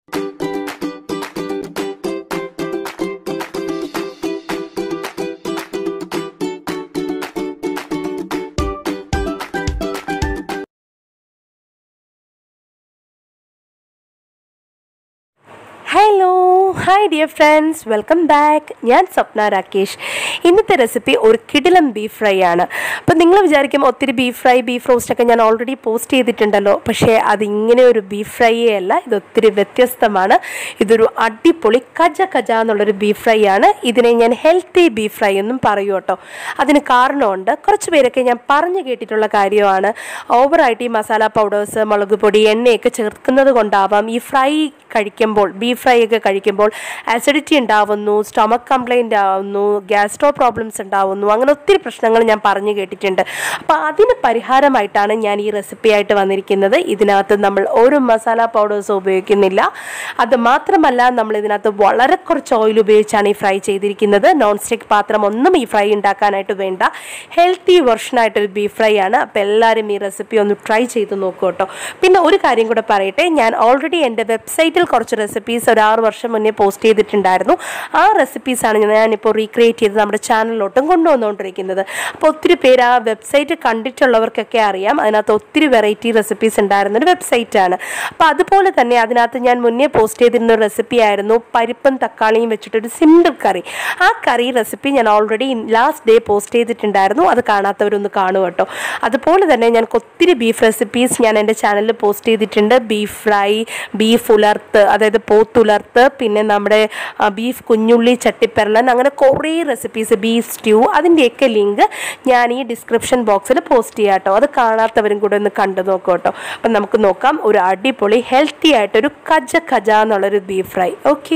hello hi dear friends welcome back ഞാൻ സ്വപ്ന രാകേഷ് ഇന്നത്തെ recipe ഒരു കിടിലം ബീഫ് ഫ്രൈ ആണ് അപ്പം നിങ്ങൾ വിചാരിക്കും ഒത്തിരി ബീഫ് ഫ്രൈ ബീഫ് റോസ്റ്റൊക്കെ ഞാൻ ഓൾറെഡി പോസ്റ്റ് ചെയ്തിട്ടുണ്ടല്ലോ പക്ഷേ അതിങ്ങനെ ഒരു ബീഫ് ഫ്രൈയേ അല്ല ഇത് ഒത്തിരി വ്യത്യസ്തമാണ് ഇതൊരു അടിപൊളി കജ കജ എന്നുള്ളൊരു ബീഫ് ഫ്രൈ ആണ് ഇതിനെ ഞാൻ ഹെൽത്തി ബീഫ് ഫ്രൈ എന്നും പറയൂ കേട്ടോ അതിന് കാരണമുണ്ട് കുറച്ച് പേരൊക്കെ ഞാൻ പറഞ്ഞു കേട്ടിട്ടുള്ള കാര്യമാണ് ഓവറായിട്ട് ഈ മസാല പൗഡേഴ്സ് മുളക് പൊടി എണ്ണയൊക്കെ ചേർക്കുന്നത് കൊണ്ടാവാം ഈ ഫ്രൈ കഴിക്കുമ്പോൾ ബീഫ് ഫ്രൈ ഒക്കെ കഴിക്കുമ്പോൾ ആസിഡിറ്റി ഉണ്ടാവുന്നു സ്റ്റൊമക്ക് കംപ്ലൈൻ്റ് ആവുന്നു ഗ്യാസ്ട്രോ പ്രോബ്ലംസ് ഉണ്ടാവുന്നു അങ്ങനെ ഒത്തിരി പ്രശ്നങ്ങൾ ഞാൻ പറഞ്ഞു കേട്ടിട്ടുണ്ട് അപ്പോൾ അതിന് പരിഹാരമായിട്ടാണ് ഞാൻ ഈ റെസിപ്പി ആയിട്ട് വന്നിരിക്കുന്നത് ഇതിനകത്ത് നമ്മൾ ഒരു മസാല പൗഡേഴ്സും ഉപയോഗിക്കുന്നില്ല അത് മാത്രമല്ല നമ്മൾ ഇതിനകത്ത് വളരെ കുറച്ച് ഓയിൽ ഉപയോഗിച്ചാണ് ഈ ഫ്രൈ ചെയ്തിരിക്കുന്നത് നോൺ സ്റ്റിക്ക് പാത്രം ഒന്നും ഈ ഫ്രൈ ഉണ്ടാക്കാനായിട്ട് വേണ്ട ഹെൽത്തി വെർഷനായിട്ടൊരു ബീഫ് ഫ്രൈ ആണ് അപ്പോൾ എല്ലാവരും ഈ റെസിപ്പി ഒന്ന് ട്രൈ ചെയ്ത് നോക്കൂ കേട്ടോ പിന്നെ ഒരു കാര്യം കൂടെ പറയട്ടെ ഞാൻ ഓൾറെഡി എൻ്റെ വെബ്സൈറ്റിൽ കുറച്ച് റെസിപ്പീസ് ഒരു ആറ് വർഷം മുന്നേ പോസ്റ്റ് ചെയ്തിട്ടുണ്ടായിരുന്നു ആ റെസിപ്പീസാണ് ഞാനിപ്പോൾ റീക്രിയേറ്റ് ചെയ്ത് നമ്മുടെ ചാനലിലോട്ടും കൊണ്ടുവന്നുകൊണ്ടിരിക്കുന്നത് അപ്പോൾ ഒത്തിരി പേര് ആ വെബ്സൈറ്റ് കണ്ടിട്ടുള്ളവർക്കൊക്കെ അറിയാം അതിനകത്ത് ഒത്തിരി വെറൈറ്റി റെസിപ്പീസ് ഉണ്ടായിരുന്നൊരു വെബ്സൈറ്റാണ് അപ്പോൾ അതുപോലെ തന്നെ അതിനകത്ത് ഞാൻ മുന്നേ പോസ്റ്റ് ചെയ്തിരുന്ന ഒരു റെസിപ്പി ആയിരുന്നു പരിപ്പും തക്കാളിയും വെച്ചിട്ടൊരു സിമ്പിൾ കറി ആ കറി റെസിപ്പി ഞാൻ ഓൾറെഡി ലാസ്റ്റ് ഡേ പോസ്റ്റ് ചെയ്തിട്ടുണ്ടായിരുന്നു അത് കാണാത്തവരൊന്ന് കാണുക കേട്ടോ അതുപോലെ തന്നെ ഞാൻ ഒത്തിരി ബീഫ് റെസിപ്പീസ് ഞാൻ എൻ്റെ ചാനലിൽ പോസ്റ്റ് ചെയ്തിട്ടുണ്ട് ബീഫ് ഫ്രൈ ബീഫ് ഉലർത്ത് അതായത് പോത്തുലർത്ത് പിന്നെ നമ്മുടെ ആ, ബീഫ് കുഞ്ഞുള്ളി ചട്ടിപ്പെരളൻ അങ്ങനെ കുറേ റെസിപ്പീസ് ബീഫ് സ്റ്റ്യൂ അതിൻ്റെയൊക്കെ ലിങ്ക് ഞാൻ ഈ ഡിസ്ക്രിപ്ഷൻ ബോക്സിൽ പോസ്റ്റ് ചെയ്യാം കേട്ടോ അത് കാണാത്തവരും കൂടെ ഒന്ന് കണ്ടു നോക്കാം കേട്ടോ അപ്പം നമുക്ക് നോക്കാം ഒരു അടിപൊളി ഹെൽത്തി ആയിട്ടൊരു കജ കജ എന്നുള്ളൊരു ബീഫ് ഫ്രൈ ഓക്കേ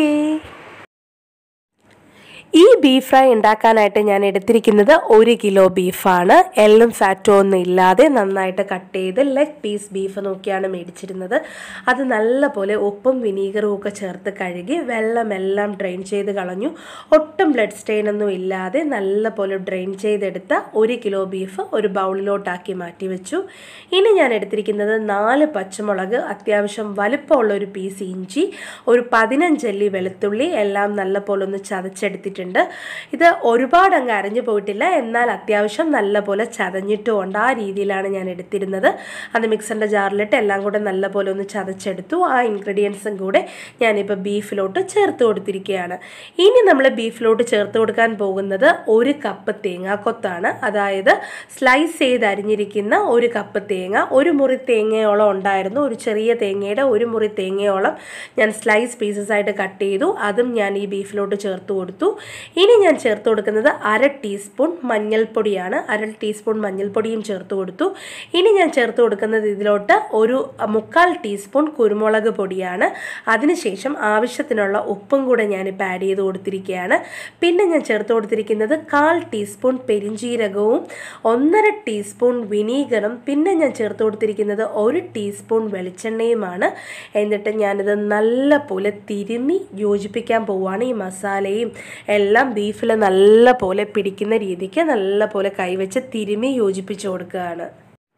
ഈ ബീഫ് ഫ്രൈ ഉണ്ടാക്കാനായിട്ട് ഞാൻ എടുത്തിരിക്കുന്നത് ഒരു കിലോ ബീഫാണ് എല്ലും ഫാറ്റും ഒന്നും ഇല്ലാതെ നന്നായിട്ട് കട്ട് ചെയ്ത് ലെഗ് പീസ് ബീഫ് നോക്കിയാണ് മേടിച്ചിരുന്നത് അത് നല്ലപോലെ ഉപ്പും വിനീഗറും ഒക്കെ ചേർത്ത് കഴുകി വെള്ളമെല്ലാം ഡ്രെയിൻ ചെയ്ത് കളഞ്ഞു ഒട്ടും ബ്ലഡ് സ്റ്റെയിൻ ഒന്നും ഇല്ലാതെ നല്ലപോലെ ഡ്രെയിൻ ചെയ്തെടുത്ത ഒരു കിലോ ബീഫ് ഒരു ബൗളിലോട്ടാക്കി മാറ്റി വെച്ചു ഇനി ഞാൻ എടുത്തിരിക്കുന്നത് നാല് പച്ചമുളക് അത്യാവശ്യം വലുപ്പമുള്ള ഒരു പീസ് ഇഞ്ചി ഒരു പതിനഞ്ചല്ലി വെളുത്തുള്ളി എല്ലാം നല്ലപോലെ ഒന്ന് ചതച്ചെടുത്തിട്ടുണ്ട് ഇത് ഒരുപാട് അങ്ങ് അരഞ്ഞു പോയിട്ടില്ല എന്നാൽ അത്യാവശ്യം നല്ലപോലെ ചതഞ്ഞിട്ടുമുണ്ട് ആ രീതിയിലാണ് ഞാൻ എടുത്തിരുന്നത് അത് മിക്സറിൻ്റെ ജാറിലിട്ട് എല്ലാം കൂടെ നല്ലപോലെ ഒന്ന് ചതച്ചെടുത്തു ആ ഇൻഗ്രീഡിയൻസും കൂടെ ഞാനിപ്പോൾ ബീഫിലോട്ട് ചേർത്ത് കൊടുത്തിരിക്കുകയാണ് ഇനി നമ്മൾ ബീഫിലോട്ട് ചേർത്ത് കൊടുക്കാൻ പോകുന്നത് ഒരു കപ്പ് തേങ്ങാക്കൊത്താണ് അതായത് സ്ലൈസ് ചെയ്ത് അരിഞ്ഞിരിക്കുന്ന ഒരു കപ്പ് തേങ്ങ ഒരു മുറി തേങ്ങയോളം ഉണ്ടായിരുന്നു ഒരു ചെറിയ തേങ്ങയുടെ ഒരു മുറി തേങ്ങയോളം ഞാൻ സ്ലൈസ് പീസസ് ആയിട്ട് കട്ട് ചെയ്തു അതും ഞാൻ ഈ ബീഫിലോട്ട് ചേർത്ത് കൊടുത്തു ഇനി ഞാൻ ചേർത്ത് കൊടുക്കുന്നത് അര ടീസ്പൂൺ മഞ്ഞൾപ്പൊടിയാണ് അര ടീസ്പൂൺ മഞ്ഞൾപ്പൊടിയും ചേർത്ത് കൊടുത്തു ഇനി ഞാൻ ചേർത്ത് കൊടുക്കുന്നത് ഇതിലോട്ട് ഒരു മുക്കാൽ ടീസ്പൂൺ കുരുമുളക് പൊടിയാണ് അതിനുശേഷം ആവശ്യത്തിനുള്ള ഉപ്പും കൂടെ ഞാനിപ്പോൾ ആഡ് ചെയ്ത് കൊടുത്തിരിക്കുകയാണ് പിന്നെ ഞാൻ ചേർത്ത് കൊടുത്തിരിക്കുന്നത് കാൽ ടീസ്പൂൺ പെരിഞ്ജീരകവും ഒന്നര ടീസ്പൂൺ വിനീഗറും പിന്നെ ഞാൻ ചേർത്ത് കൊടുത്തിരിക്കുന്നത് ഒരു ടീസ്പൂൺ വെളിച്ചെണ്ണയുമാണ് എന്നിട്ട് ഞാനിത് നല്ല പോലെ തിരുമ്മി യോജിപ്പിക്കാൻ പോവുകയാണ് ഈ മസാലയും എല്ലാം ബീഫിൽ നല്ല പോലെ പിടിക്കുന്ന രീതിക്ക് നല്ല പോലെ കൈവച്ച് തിരുമ്മി യോജിപ്പിച്ച് കൊടുക്കുകയാണ്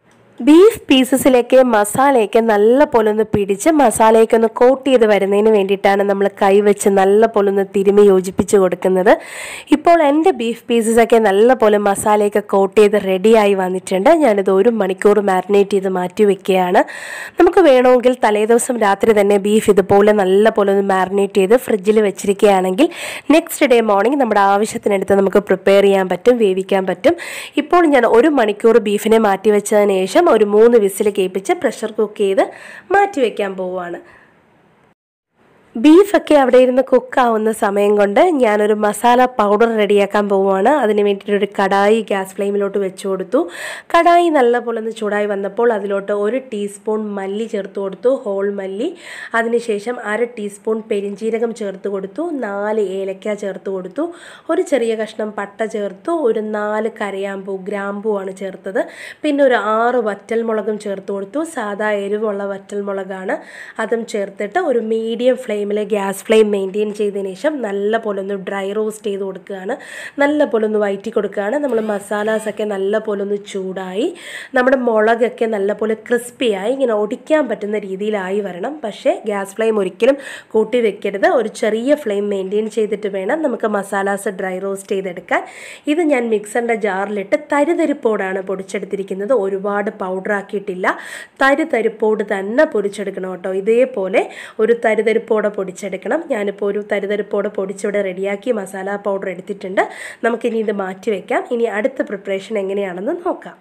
ബീഫ് പീസസിലേക്ക് മസാലയൊക്കെ നല്ല പോലെ ഒന്ന് പിടിച്ച് മസാലയൊക്കെ ഒന്ന് കോട്ട് ചെയ്ത് വരുന്നതിന് വേണ്ടിയിട്ടാണ് നമ്മൾ കൈവച്ച് നല്ല പോലെ ഒന്ന് തിരുമി യോജിപ്പിച്ച് കൊടുക്കുന്നത് ഇപ്പോൾ എൻ്റെ ബീഫ് പീസസൊക്കെ നല്ല പോലെ മസാലയൊക്കെ കോട്ട് ചെയ്ത് റെഡിയായി വന്നിട്ടുണ്ട് ഞാനിത് ഒരു മണിക്കൂർ മാരിനേറ്റ് ചെയ്ത് മാറ്റി വെക്കുകയാണ് നമുക്ക് വേണമെങ്കിൽ തലേദിവസം രാത്രി തന്നെ ബീഫ് ഇതുപോലെ നല്ല പോലെ ഒന്ന് മാരിനേറ്റ് ചെയ്ത് ഫ്രിഡ്ജിൽ വെച്ചിരിക്കുകയാണെങ്കിൽ നെക്സ്റ്റ് ഡേ മോർണിംഗ് നമ്മുടെ ആവശ്യത്തിനടുത്ത് നമുക്ക് പ്രിപ്പയർ ചെയ്യാൻ പറ്റും വേവിക്കാൻ പറ്റും ഇപ്പോൾ ഞാൻ ഒരു മണിക്കൂർ ബീഫിനെ മാറ്റി വെച്ചതിന് ശേഷം ഒരു മൂന്ന് വിസിൽ കേൾപ്പിച്ച് പ്രഷർ കുക്ക് ചെയ്ത് മാറ്റി വയ്ക്കാൻ പോവുകയാണ് ബീഫൊക്കെ അവിടെ ഇരുന്ന് കുക്കാവുന്ന സമയം കൊണ്ട് ഞാനൊരു മസാല പൗഡർ റെഡിയാക്കാൻ പോവുകയാണ് അതിന് വേണ്ടിയിട്ട് ഒരു കടായി ഗ്യാസ് ഫ്ലെയിമിലോട്ട് വെച്ച് കൊടുത്തു കടായി നല്ലപോലെ ഒന്ന് ചൂടായി വന്നപ്പോൾ അതിലോട്ട് ഒരു ടീസ്പൂൺ മല്ലി ചേർത്ത് കൊടുത്തു ഹോൾ മല്ലി അതിനുശേഷം അര ടീസ്പൂൺ പെരിഞ്ജീരകം ചേർത്ത് കൊടുത്തു നാല് ഏലക്ക ചേർത്ത് കൊടുത്തു ഒരു ചെറിയ കഷ്ണം പട്ട ചേർത്തു ഒരു നാല് കരയാമ്പൂ ഗ്രാമ്പൂ ആണ് ചേർത്തത് പിന്നെ ഒരു ആറ് വറ്റൽമുളകും ചേർത്ത് കൊടുത്തു സാധാ എരിവുള്ള വറ്റൽമുളകാണ് അതും ചേർത്തിട്ട് ഒരു മീഡിയം ഫ്ലെയിമിൽ ഫ്ലെയിമിൽ ഗ്യാസ് ഫ്ലെയിം മെയിൻറ്റെയിൻ ചെയ്തതിന് ശേഷം നല്ല പോലെ ഒന്ന് ഡ്രൈ റോസ്റ്റ് ചെയ്ത് കൊടുക്കുകയാണ് നല്ല പോലെ ഒന്ന് വയറ്റി കൊടുക്കുകയാണ് നമ്മൾ മസാലാസൊക്കെ നല്ല പോലെ ഒന്ന് ചൂടായി നമ്മുടെ മുളകൊക്കെ നല്ല പോലെ ക്രിസ്പിയായി ഇങ്ങനെ ഒടിക്കാൻ പറ്റുന്ന രീതിയിലായി വരണം പക്ഷേ ഗ്യാസ് ഫ്ലെയിം ഒരിക്കലും കൂട്ടി വെക്കരുത് ഒരു ചെറിയ ഫ്ലെയിം മെയിൻറ്റെയിൻ ചെയ്തിട്ട് വേണം നമുക്ക് മസാലാസ് ഡ്രൈ റോസ്റ്റ് ചെയ്തെടുക്കാൻ ഇത് ഞാൻ മിക്സറിൻ്റെ ജാറിലിട്ട് തരിതരിപ്പോടാണ് പൊടിച്ചെടുത്തിരിക്കുന്നത് ഒരുപാട് പൗഡർ ആക്കിയിട്ടില്ല തരിതരിപ്പോട് തന്നെ പൊടിച്ചെടുക്കണം കേട്ടോ ഇതേപോലെ ഒരു തരിതരിപ്പോടെ പൊടിച്ചെടുക്കണം ഞാനിപ്പോൾ ഒരു തരിതരിപ്പോടെ പൊടിച്ചിവിടെ റെഡിയാക്കി മസാല പൗഡർ എടുത്തിട്ടുണ്ട് നമുക്കിനി ഇത് മാറ്റി വെക്കാം ഇനി അടുത്ത പ്രിപ്പറേഷൻ എങ്ങനെയാണെന്ന് നോക്കാം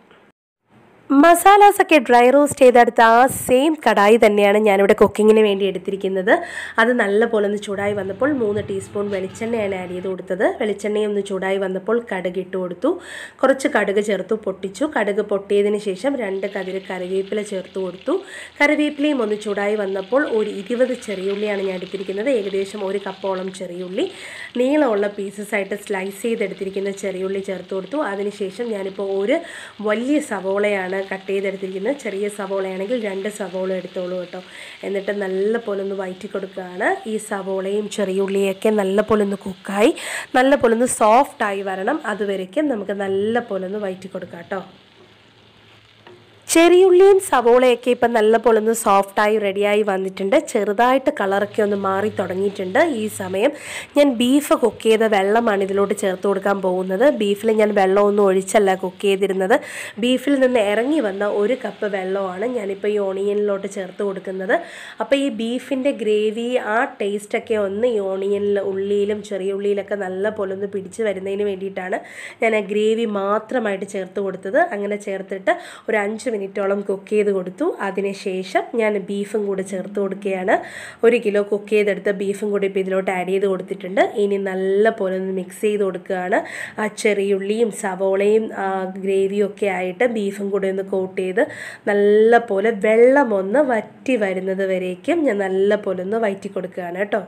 മസാലാസൊക്കെ ഡ്രൈ റോസ്റ്റ് ചെയ്തെടുത്ത ആ സെയിം കടായി തന്നെയാണ് ഞാനിവിടെ കുക്കിങ്ങിന് വേണ്ടി എടുത്തിരിക്കുന്നത് അത് നല്ല പോലെ ഒന്ന് ചൂടായി വന്നപ്പോൾ മൂന്ന് ടീസ്പൂൺ വെളിച്ചെണ്ണയാണ് ആഡ് ചെയ്ത് കൊടുത്തത് വെളിച്ചെണ്ണയും ഒന്ന് ചൂടായി വന്നപ്പോൾ കടുക് ഇട്ട് കൊടുത്തു കുറച്ച് കടുക് ചേർത്തു പൊട്ടിച്ചു കടുക് പൊട്ടിയതിന് ശേഷം രണ്ട് കതിര് കറിവേപ്പില ചേർത്ത് കൊടുത്തു കറിവേപ്പിലയും ഒന്ന് ചൂടായി വന്നപ്പോൾ ഒരു ഇരുപത് ചെറിയുള്ളിയാണ് ഞാൻ എടുത്തിരിക്കുന്നത് ഏകദേശം ഒരു കപ്പോളം ചെറിയുള്ളി നീളമുള്ള പീസസ് ആയിട്ട് സ്ലൈസ് ചെയ്തെടുത്തിരിക്കുന്ന ചെറിയുള്ളി ചേർത്ത് കൊടുത്തു അതിനുശേഷം ഞാനിപ്പോൾ ഒരു വലിയ സവോളയാണ് കട്ട് ചെയ്തെടുത്തിരിക്കുന്നത് ചെറിയ സവോളയാണെങ്കിൽ രണ്ട് സവോള എടുത്തോളൂ കേട്ടോ എന്നിട്ട് നല്ല പോലെ ഒന്ന് വയറ്റി കൊടുക്കുകയാണ് ഈ സവോളയും ചെറിയുള്ളിയൊക്കെ നല്ല പോലെ ഒന്ന് കുക്കായി നല്ല പോലെ ഒന്ന് സോഫ്റ്റായി വരണം അതുവരേക്കും നമുക്ക് നല്ല പോലെ ഒന്ന് വയറ്റി കൊടുക്കാം കേട്ടോ ചെറിയുള്ളിയും സവോളയൊക്കെ ഇപ്പം നല്ല പോലെ ഒന്ന് സോഫ്റ്റായി റെഡിയായി വന്നിട്ടുണ്ട് ചെറുതായിട്ട് കളറൊക്കെ ഒന്ന് മാറി തുടങ്ങിയിട്ടുണ്ട് ഈ സമയം ഞാൻ ബീഫ് കുക്ക് ചെയ്ത വെള്ളമാണ് ഇതിലോട്ട് ചേർത്ത് കൊടുക്കാൻ പോകുന്നത് ബീഫിൽ ഞാൻ വെള്ളമൊന്നും ഒഴിച്ചല്ല കുക്ക് ചെയ്തിരുന്നത് ബീഫിൽ നിന്ന് ഇറങ്ങി വന്ന ഒരു കപ്പ് വെള്ളമാണ് ഞാനിപ്പോൾ ഈ ഓണിയനിലോട്ട് ചേർത്ത് കൊടുക്കുന്നത് അപ്പോൾ ഈ ബീഫിൻ്റെ ഗ്രേവി ആ ടേസ്റ്റൊക്കെ ഒന്ന് ഈ ഓണിയനിൽ ഉള്ളിയിലും ചെറിയ ഉള്ളിയിലൊക്കെ നല്ല പോലെ ഒന്ന് പിടിച്ച് വരുന്നതിന് വേണ്ടിയിട്ടാണ് ഞാൻ ആ ഗ്രേവി മാത്രമായിട്ട് ചേർത്ത് കൊടുത്തത് അങ്ങനെ ചേർത്തിട്ട് ഒരു അഞ്ച് മിനിറ്റോളം കുക്ക് ചെയ്ത് കൊടുത്തു അതിനുശേഷം ഞാൻ ബീഫും കൂടെ ചേർത്ത് കൊടുക്കുകയാണ് ഒരു കിലോ കുക്ക് ചെയ്തെടുത്ത ബീഫും കൂടി ഇപ്പോൾ ഇതിലോട്ട് ആഡ് ചെയ്ത് കൊടുത്തിട്ടുണ്ട് ഇനി നല്ല പോലെ ഒന്ന് മിക്സ് ചെയ്ത് കൊടുക്കുകയാണ് ആ ചെറിയുള്ളിയും സവോളയും ഗ്രേവിയും ഒക്കെ ആയിട്ട് ബീഫും കൂടെ ഒന്ന് കോട്ട് ചെയ്ത് നല്ല പോലെ വെള്ളം ഒന്ന് വറ്റി വരുന്നത് വരേക്കും ഞാൻ നല്ല പോലെ ഒന്ന് വയറ്റി കൊടുക്കുകയാണ് കേട്ടോ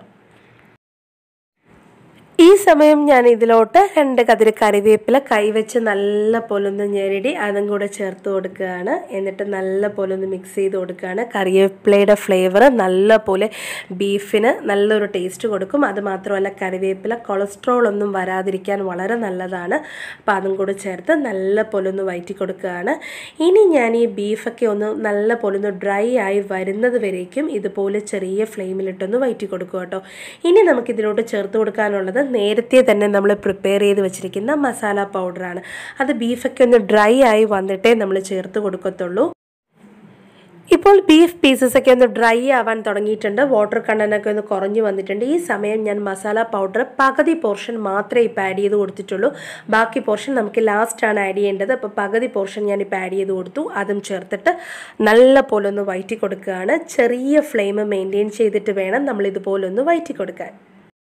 ഈ സമയം ഞാൻ ഇതിലോട്ട് രണ്ട് കതിര് കറിവേപ്പില കൈവച്ച് നല്ല പോലെ ഒന്ന് ഞെരടി അതും കൂടെ ചേർത്ത് കൊടുക്കുകയാണ് എന്നിട്ട് നല്ല പോലെ ഒന്ന് മിക്സ് ചെയ്ത് കൊടുക്കുകയാണ് കറിവേപ്പിലയുടെ ഫ്ലേവർ നല്ല പോലെ ബീഫിന് നല്ലൊരു ടേസ്റ്റ് കൊടുക്കും അത് മാത്രമല്ല കറിവേപ്പില കൊളസ്ട്രോൾ ഒന്നും വരാതിരിക്കാൻ വളരെ നല്ലതാണ് അപ്പോൾ അതും കൂടെ ചേർത്ത് നല്ല പോലെ ഒന്ന് വയറ്റി കൊടുക്കുകയാണ് ഇനി ഞാൻ ഈ ബീഫൊക്കെ ഒന്ന് നല്ല പോലെ ഒന്ന് ഡ്രൈ ആയി വരുന്നത് വരേക്കും ഇതുപോലെ ചെറിയ ഫ്ലെയിമിലിട്ടൊന്ന് വയറ്റി കൊടുക്കുക കേട്ടോ ഇനി നമുക്കിതിലോട്ട് ചേർത്ത് കൊടുക്കാനുള്ളത് നേരത്തെ തന്നെ നമ്മൾ പ്രിപ്പയർ ചെയ്ത് വെച്ചിരിക്കുന്ന മസാല പൗഡറാണ് അത് ബീഫൊക്കെ ഒന്ന് ഡ്രൈ ആയി വന്നിട്ടേ നമ്മൾ ചേർത്ത് കൊടുക്കത്തുള്ളൂ ഇപ്പോൾ ബീഫ് പീസസ് ഒക്കെ ഒന്ന് ഡ്രൈ ആവാൻ തുടങ്ങിയിട്ടുണ്ട് വാട്ടർ കണ്ടനൊക്കെ ഒന്ന് കുറഞ്ഞു വന്നിട്ടുണ്ട് ഈ സമയം ഞാൻ മസാല പൗഡർ പകുതി പോർഷൻ മാത്രമേ ഇപ്പോൾ ആഡ് ചെയ്ത് കൊടുത്തിട്ടുള്ളൂ ബാക്കി പോർഷൻ നമുക്ക് ലാസ്റ്റാണ് ആഡ് ചെയ്യേണ്ടത് അപ്പോൾ പകുതി പോർഷൻ ഞാൻ ഇപ്പോൾ ആഡ് ചെയ്ത് കൊടുത്തു അതും ചേർത്തിട്ട് നല്ല പോലെ ഒന്ന് വയറ്റി കൊടുക്കുകയാണ് ചെറിയ ഫ്ലെയിം മെയിൻറ്റെയിൻ ചെയ്തിട്ട് വേണം നമ്മൾ ഇതുപോലെ ഒന്ന് വയറ്റി കൊടുക്കാൻ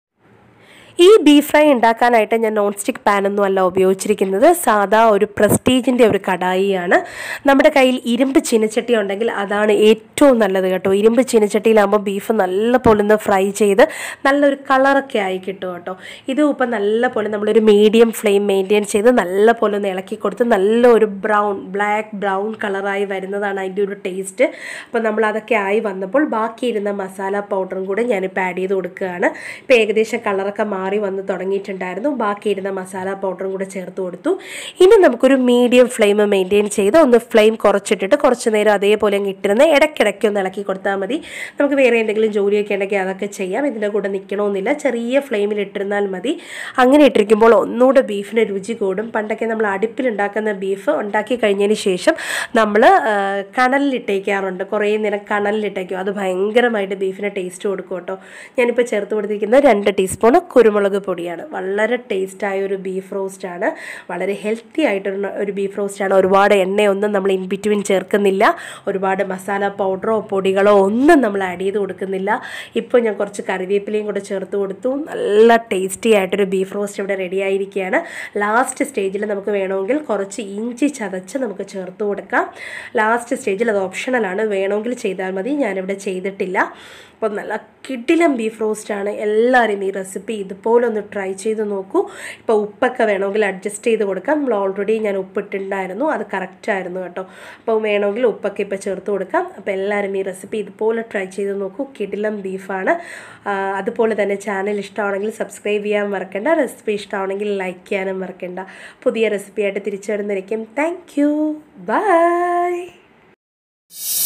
ഈ ബീഫ് ഫ്രൈ ഉണ്ടാക്കാനായിട്ട് ഞാൻ നോൺ സ്റ്റിക്ക് പാനൊന്നും അല്ല ഉപയോഗിച്ചിരിക്കുന്നത് സാധാ ഒരു പ്രസ്റ്റീജിൻ്റെ ഒരു കടായിയാണ് നമ്മുടെ കയ്യിൽ ഇരുമ്പ് ചീനച്ചട്ടി ഉണ്ടെങ്കിൽ അതാണ് ഏറ്റവും നല്ലത് കേട്ടോ ഇരുമ്പ് ചീനച്ചട്ടിയിലാകുമ്പോൾ ബീഫ് നല്ല പോലെ ഒന്ന് ഫ്രൈ ചെയ്ത് നല്ലൊരു കളറൊക്കെ ആയി കിട്ടും കേട്ടോ ഇതും ഇപ്പം നല്ല പോലെ നമ്മളൊരു മീഡിയം ഫ്ലെയിം മെയിൻറ്റെയിൻ ചെയ്ത് നല്ല പോലെ ഒന്ന് ഇളക്കി കൊടുത്ത് നല്ലൊരു ബ്രൗൺ ബ്ലാക്ക് ബ്രൗൺ കളറായി വരുന്നതാണ് അതിൻ്റെ ഒരു ടേസ്റ്റ് അപ്പോൾ നമ്മൾ അതൊക്കെ ആയി വന്നപ്പോൾ ബാക്കിയിരുന്ന മസാല പൗഡറും കൂടെ ഞാനിപ്പോൾ ആഡ് ചെയ്ത് കൊടുക്കുകയാണ് ഇപ്പോൾ ഏകദേശം കളറൊക്കെ മാറി മാറി വന്ന് തുടങ്ങിയിട്ടുണ്ടായിരുന്നു ബാക്കിയിരുന്ന മസാല പൗഡറും കൂടെ ചേർത്ത് കൊടുത്തു ഇനി നമുക്കൊരു മീഡിയം ഫ്ലെയിം മെയിൻറ്റെയിൻ ചെയ്ത് ഒന്ന് ഫ്ലെയിം കുറച്ചിട്ടിട്ട് കുറച്ച് നേരം അതേപോലെ അങ്ങ് ഇട്ടിരുന്ന് ഇടയ്ക്കിടയ്ക്ക് ഒന്ന് ഇളക്കി കൊടുത്താൽ മതി നമുക്ക് വേറെ എന്തെങ്കിലും ജോലിയൊക്കെ ഉണ്ടെങ്കിൽ അതൊക്കെ ചെയ്യാം ഇതിൻ്റെ കൂടെ നിൽക്കണമെന്നില്ല ചെറിയ ഫ്ലെയിമിൽ ഇട്ടിരുന്നാൽ മതി അങ്ങനെ ഇട്ടിരിക്കുമ്പോൾ ഒന്നുകൂടെ ബീഫിന് രുചി കൂടും പണ്ടൊക്കെ നമ്മൾ അടുപ്പിലുണ്ടാക്കുന്ന ബീഫ് ഉണ്ടാക്കി കഴിഞ്ഞതിന് ശേഷം നമ്മൾ കണലിലിട്ടേക്കാറുണ്ട് കുറേ നേരം കണലിലിട്ടേക്കും അത് ഭയങ്കരമായിട്ട് ബീഫിന് ടേസ്റ്റ് കൊടുക്കും കേട്ടോ ഞാനിപ്പോൾ ചേർത്ത് കൊടുത്തിരിക്കുന്നത് രണ്ട് ടീസ്പൂൺ കുരുമുളക് പൊടിയാണ് വളരെ ടേസ്റ്റായ ഒരു ബീഫ് റോസ്റ്റാണ് വളരെ ഹെൽത്തി ആയിട്ടുള്ള ഒരു ബീഫ് റോസ്റ്റാണ് ഒരുപാട് എണ്ണയൊന്നും നമ്മൾ ഇൻ ബിറ്റ്വീൻ ചേർക്കുന്നില്ല ഒരുപാട് മസാല പൗഡറോ പൊടികളോ ഒന്നും നമ്മൾ ആഡ് ചെയ്ത് കൊടുക്കുന്നില്ല ഇപ്പോൾ ഞാൻ കുറച്ച് കറിവേപ്പിലയും കൂടെ ചേർത്ത് കൊടുത്തു നല്ല ടേസ്റ്റി ആയിട്ടൊരു ബീഫ് റോസ്റ്റ് ഇവിടെ റെഡി ആയിരിക്കുകയാണ് ലാസ്റ്റ് സ്റ്റേജിൽ നമുക്ക് വേണമെങ്കിൽ കുറച്ച് ഇഞ്ചി ചതച്ച് നമുക്ക് ചേർത്ത് കൊടുക്കാം ലാസ്റ്റ് സ്റ്റേജിൽ അത് ഓപ്ഷണലാണ് വേണമെങ്കിൽ ചെയ്താൽ മതി ഞാനിവിടെ ചെയ്തിട്ടില്ല അപ്പോൾ നല്ല കിടിലം ബീഫ് റോസ്റ്റാണ് എല്ലാവരും ഈ റെസിപ്പി ഇതുപോലെ ഒന്ന് ട്രൈ ചെയ്ത് നോക്കൂ ഇപ്പോൾ ഉപ്പൊക്കെ വേണമെങ്കിൽ അഡ്ജസ്റ്റ് ചെയ്ത് കൊടുക്കാം നമ്മൾ ഓൾറെഡി ഞാൻ ഉപ്പിട്ടുണ്ടായിരുന്നു അത് കറക്റ്റായിരുന്നു കേട്ടോ അപ്പോൾ വേണമെങ്കിൽ ഉപ്പൊക്കെ ഇപ്പോൾ ചേർത്ത് കൊടുക്കാം അപ്പോൾ എല്ലാവരും ഈ റെസിപ്പി ഇതുപോലെ ട്രൈ ചെയ്ത് നോക്കൂ കിടിലം ബീഫാണ് ആ, അതുപോലെ തന്നെ ചാനൽ ഇഷ്ടമാണെങ്കിൽ സബ്സ്ക്രൈബ് ചെയ്യാൻ മറക്കണ്ട റെസിപ്പി ഇഷ്ടമാണെങ്കിൽ ലൈക്ക് ചെയ്യാനും മറക്കണ്ട പുതിയ റെസിപ്പിയായിട്ട് തിരിച്ചു വരുന്നതായിരിക്കും താങ്ക് യു ബൈ